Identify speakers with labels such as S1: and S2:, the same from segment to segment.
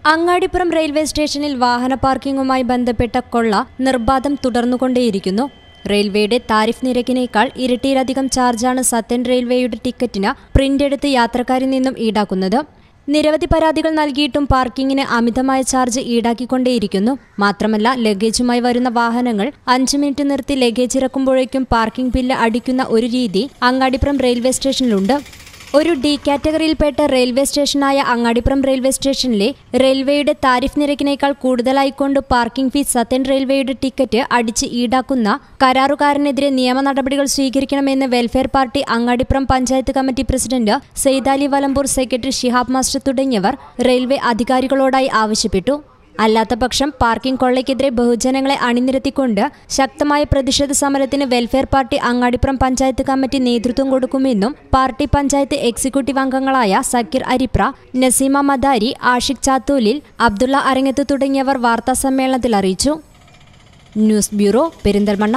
S1: Angadipuram railway സ്റ്റേഷനിൽ വാഹന പാർക്കിംഗുമായി ബന്ധപ്പെട്ട കൊള്ള നിർബാധം തുടർന്നുകൊണ്ടേയിരിക്കുന്നു റെയിൽവേയുടെ താരിഫ് നിരക്കിനേക്കാൾ ഇരട്ടിയിലധികം ചാർജാണ് സത്യൻ റെയിൽവേയുടെ ടിക്കറ്റിന് പ്രിന്റ് എടുത്ത് യാത്രക്കാരിൽ നിന്നും ഈടാക്കുന്നത് നിരവധി പരാതികൾ നൽകിയിട്ടും പാർക്കിങ്ങിന് അമിതമായ ചാർജ് ഈടാക്കിക്കൊണ്ടേയിരിക്കുന്നു മാത്രമല്ല ലഗേജുമായി വരുന്ന വാഹനങ്ങൾ അഞ്ച് മിനിറ്റ് നിർത്തി ലഗേജ് ഇറക്കുമ്പോഴേക്കും പാർക്കിംഗ് ബില്ല് അടിക്കുന്ന ഒരു രീതി അങ്ങാടിപ്പുറം റെയിൽവേ സ്റ്റേഷനിലുണ്ട് ഒരു ഡി കാറ്റഗറിയിൽപ്പെട്ട റെയിൽവേ സ്റ്റേഷനായ അങ്ങാടിപ്പുറം റെയിൽവേ സ്റ്റേഷനിലെ റെയിൽവേയുടെ താരിഫ് നിരക്കിനേക്കാൾ കൂടുതലായിക്കൊണ്ട് പാർക്കിംഗ് ഫീസ് സത്യൻ റെയിൽവേയുടെ ടിക്കറ്റ് അടിച്ച് ഈടാക്കുന്ന കരാറുകാരനെതിരെ നിയമ നടപടികൾ സ്വീകരിക്കണമെന്ന് welfare party Angadippuram panchayat committee president Saithali Valambur secretary Shihab master തുടങ്ങിയവർ റെയിൽവേ അധികാരികളോടായി ആവശ്യപ്പെട്ടു അല്ലാത്തപക്ഷം പാർക്കിംഗ് കൊള്ളയ്ക്കെതിരെ ബഹുജനങ്ങളെ അണിനിരത്തിക്കൊണ്ട് ശക്തമായ പ്രതിഷേധ സമരത്തിന് welfare party Angadippuram panchayat committee നേതൃത്വം കൊടുക്കുമെന്നും പാർട്ടി പഞ്ചായത്ത് എക്സിക്യൂട്ടീവ് അംഗങ്ങളായ സക്കീർ അരിപ്ര നസീമ മദാരി ആഷിഖ് ചാത്തൂലിൽ അബ്ദുള്ള അരങ്ങത്ത് തുടങ്ങിയവർ വാർത്താസമ്മേളനത്തിൽ അറിയിച്ചു news bureau Perinthalmanna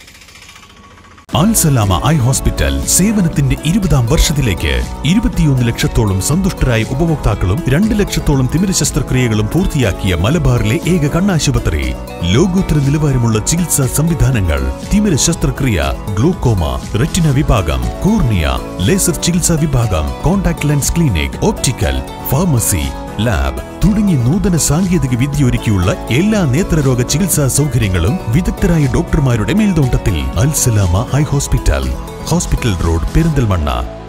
S2: Alsalama eye hospital സേവനത്തിന്റെ ഇരുപതാം വർഷത്തിലേക്ക് ഇരുപത്തിയൊന്ന് ലക്ഷത്തോളം സന്തുഷ്ടരായ ഉപഭോക്താക്കളും രണ്ട് ലക്ഷത്തോളം തിമിര ശസ്ത്രക്രിയകളും പൂർത്തിയാക്കിയ മലബാറിലെ ഏക കണ്ണാശുപത്രി ലോകോത്തര നിലവാരമുള്ള ചികിത്സാ സംവിധാനങ്ങൾ തിമിര ശസ്ത്രക്രിയ ഗ്ലൂക്കോമ റെറ്റിന വിഭാഗം കോർണിയ ലേസർ ചികിത്സാ വിഭാഗം contact lens clinic optical pharmacy lab തുടങ്ങി നൂതന സാങ്കേതിക വിദ്യ ഒരുക്കിയുള്ള എല്ലാ നേത്രരോഗ ചികിത്സാ സൗകര്യങ്ങളും വിദഗ്ധരായ ഡോക്ടർമാരുടെ മേൽനോട്ടത്തിൽ Alsalama eye hospital hospital road Perinthalmanna